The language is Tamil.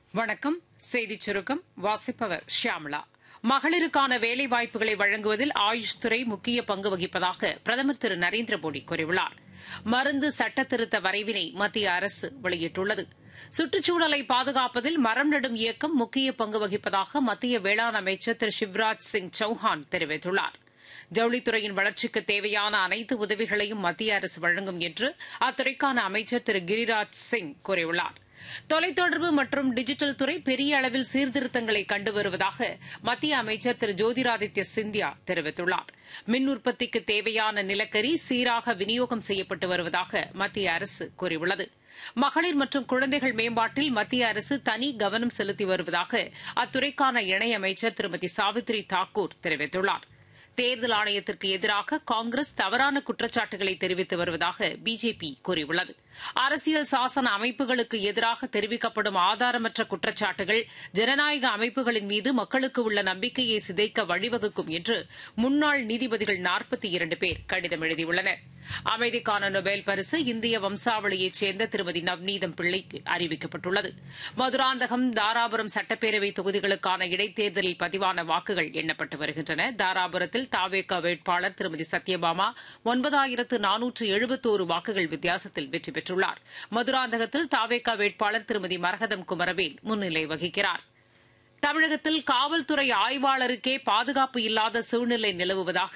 வணக்கம் செய்திச் சுருக்கம் வாசிப்பவர் ஷியாமளா மகளிருக்கான வேலைவாய்ப்புகளை வழங்குவதில் ஆயுஷ் துறை முக்கிய பங்கு வகிப்பதாக பிரதமர் திரு நரேந்திர மோடி கூறியுள்ளார் மருந்து சட்டத்திருத்த வரைவினை மத்திய அரசு வெளியிட்டுள்ளது சுற்றுச்சூழலை பாதுகாப்பதில் மரம் நடும் இயக்கம் முக்கிய பங்கு வகிப்பதாக மத்திய வேளாண் அமைச்சர் திரு சிவராஜ் சிங் சௌஹான் தெரிவித்துள்ளார் ஜவுளித்துறையின் வளர்ச்சிக்கு தேவையான அனைத்து உதவிகளையும் மத்திய அரசு வழங்கும் என்று அத்துறைக்கான அமைச்சர் திரு கிரிராஜ் சிங் கூறியுள்ளார் தொலைத்தொடர்பு மற்றும் டிஜிட்டல் துறை பெரிய அளவில் சீர்திருத்தங்களை கண்டு வருவதாக மத்திய அமைச்சர் திரு ஜோதிராதித்ய சிந்தியா தெரிவித்துள்ளார் மின் உற்பத்திக்கு தேவையான நிலக்கரி சீராக விநியோகம் செய்யப்பட்டு வருவதாக மத்திய அரசு கூறியுள்ளது மகளிர் மற்றும் குழந்தைகள் மேம்பாட்டில் மத்திய அரசு தனி கவனம் செலுத்தி வருவதாக அத்துறைக்கான இணையமைச்சர் திருமதி சாவித்ரி தாக்கூர் தெரிவித்துள்ளாா் தேர்தல் ஆணையத்திற்கு எதிராக காங்கிரஸ் தவறான குற்றச்சாட்டுகளை தெரிவித்து வருவதாக பிஜேபி கூறியுள்ளது அரசியல் சாசன அமைப்புகளுக்கு எதிராக தெரிவிக்கப்படும் ஆதாரமற்ற குற்றச்சாட்டுகள் ஜனநாயக அமைப்புகளின் மீது மக்களுக்கு உள்ள நம்பிக்கையை சிதைக்க வழிவகுக்கும் என்று முன்னாள் நீதிபதிகள் நாற்பத்தி இரண்டு பேர் கடிதம் எழுதியுள்ளனர் அமைதிக்கான நொபேல் பரிசு இந்திய வம்சாவளியைச் சேர்ந்த திருமதி நவ்நீதம் பிள்ளைக்கு அறிவிக்கப்பட்டுள்ளது மதுராந்தகம் தாராபுரம் சட்டப்பேரவை தொகுதிகளுக்கான இடைத்தேர்தலில் பதிவான வாக்குகள் எண்ணப்பட்டு வருகின்றன தாராபுரத்தில் தாவேக வேட்பாளர் திருமதி சத்யபாமா ஒன்பதாயிரத்து நானூற்று எழுபத்தோரு வாக்குகள் வித்தியாசத்தில் வெற்றி பெற்றுள்ளார் மதுராந்தகத்தில் தாவேக வேட்பாளர் திருமதி மரகதம் குமரவேல் முன்னிலை வகிக்கிறார் தமிழகத்தில் காவல்துறை ஆய்வாளருக்கே பாதுகாப்பு இல்லாத சூழ்நிலை நிலவுவதாக